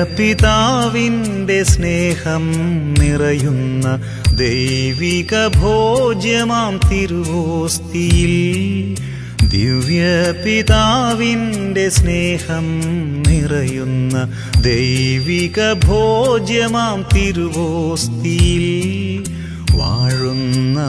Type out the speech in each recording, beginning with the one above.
ദിവ്യപിതാവിൻ്റെ സ്നേഹം നിറയുന്ന ദൈവിക ഭോജ്യമാം തിരുവോസ്തിയിൽ ദിവ്യപിതാവിൻ്റെ സ്നേഹം നിറയുന്ന ദൈവിക ഭോജ്യമാം തിരുവോസ്തിയിൽ വാഴുന്ന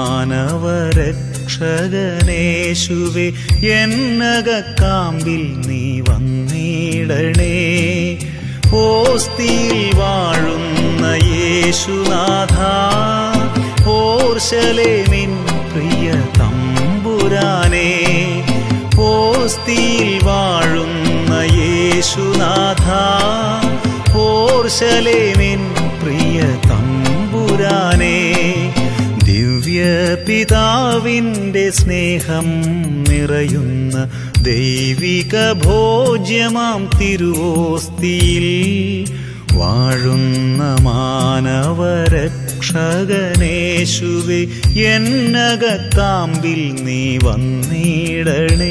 മാനവരക്ഷകനേശുവെ എന്നകക്കാമ്പിൽ നീ വന്നിടണേ ഓസ്തിയിൽ വാഴുന്ന യേശുനാഥ ഓർശലേമിൻ പ്രിയ തമ്പുരാനേ ഓസ്തിയിൽ വാഴുന്ന യേശുനാഥ ഓർശലേമിൻ പ്രിയ തമ്പുരാനേ ദിവ്യപിതാവിൻ്റെ സ്നേഹം നിറയുന്ന ദൈവിക ഭോജ്യമാം തിരുവോസ്തിയിൽ വാഴുന്ന മാനവരക്ഷകനേശുവെ എന്നകക്കാമ്പിൽ നീ വന്നിടണേ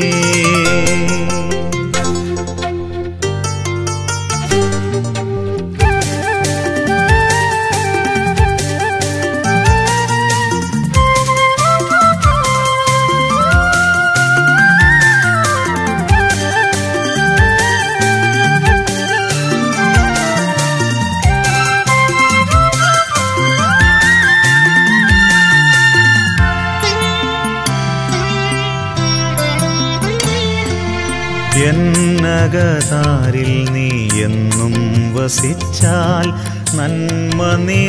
എന്നകതാരിൽ നീ എന്നും വസിച്ചാൽ നന്മ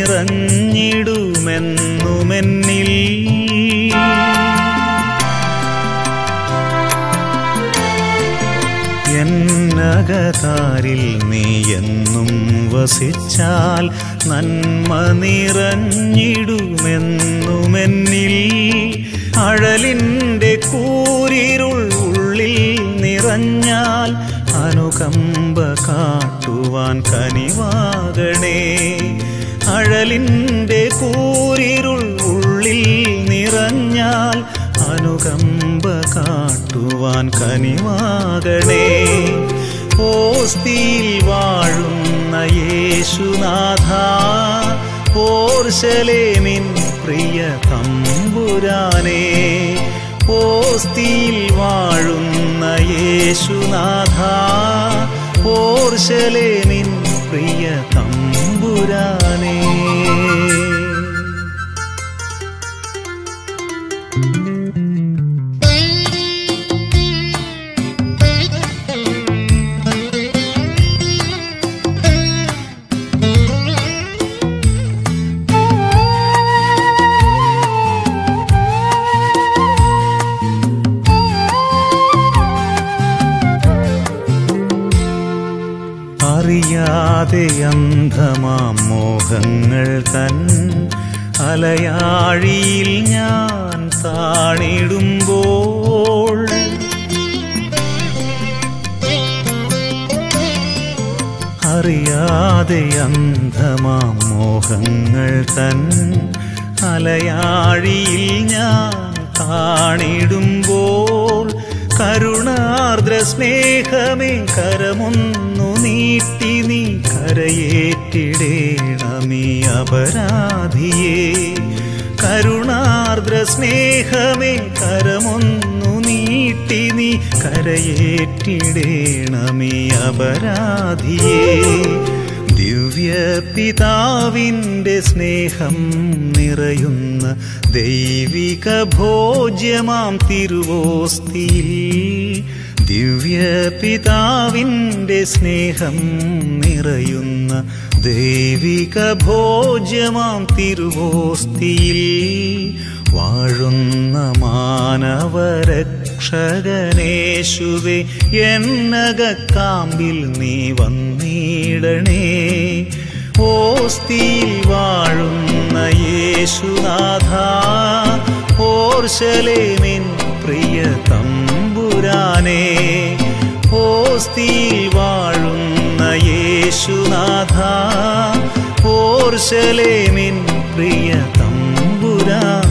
നിറഞ്ഞിടുമെന്നുമെന്നിൽ എന്നകതാരിൽ നീ എന്നും വസിച്ചാൽ നന്മ നിറഞ്ഞിടുമെന്നുമെന്നിൽ അഴലിൻ്റെ കൂരിരുൾ ഉള്ളിൽ നിറഞ്ഞാൽ അനുകമ്പ കാട്ടുവാൻ കനിവാകണേ അഴലിൻ്റെ കൂരിരുൾ ഉള്ളിൽ നിറഞ്ഞാൽ അനുകമ്പ കാട്ടുവാൻ കനിവാകണേ ഓസ്തിയിൽ വാഴുന്ന യേശുനാഥ ഓർശലേമിൻ പ്രിയ തമ്പുരാനേ ഓസ്തിയിൽ വാഴുന്ന യേശുനാഥ ഓർശലേമിൻ പ്രിയ തമ്പുരാനേ അറിയാതെ അന്ധമാം മോഹങ്ങൾ തൻ അലയാഴിയിൽ ഞാൻ താണിടുമ്പോൾ അറിയാതെ അന്ധമാം മോഹങ്ങൾ തൻ അലയാഴിയിൽ ഞാൻ താണിടുമ്പോൾ കരുണാർദ്ര സ്നേഹമേ കരമൊന്നു നീട്ടി നീ കരയേറ്റിടേണമീ അപരാധിയേ കരുണാർദ്ര സ്നേഹമേ കരമൊന്നു നീട്ടി നീ കരയേറ്റിടേണമീ അപരാധിയേ ദിവ്യപിതാവിൻ്റെ സ്നേഹം നിറയുന്ന ദൈവിക ഭോജ്യമാം തിരുവോസ്തിയിൽ ദിവ്യപിതാവിൻ്റെ സ്നേഹം നിറയുന്ന ദൈവിക ഭോജ്യമാം തിരുവോസ്തിയിൽ വാഴുന്ന മാനവരക്ഷകനേശുവെ എന്നകക്കാമ്പിൽ നീ വന്നിടണേ ഓസ്തിയിൽ വാഴുന്ന യേശുനാഥ ഓർശലേമിൻ പ്രിയ തമ്പുരാനേ ഓസ്തിയിൽ വാഴുന്ന യേശുനാഥ ഓർശലേമിൻ പ്രിയ തമ്പുരാനേ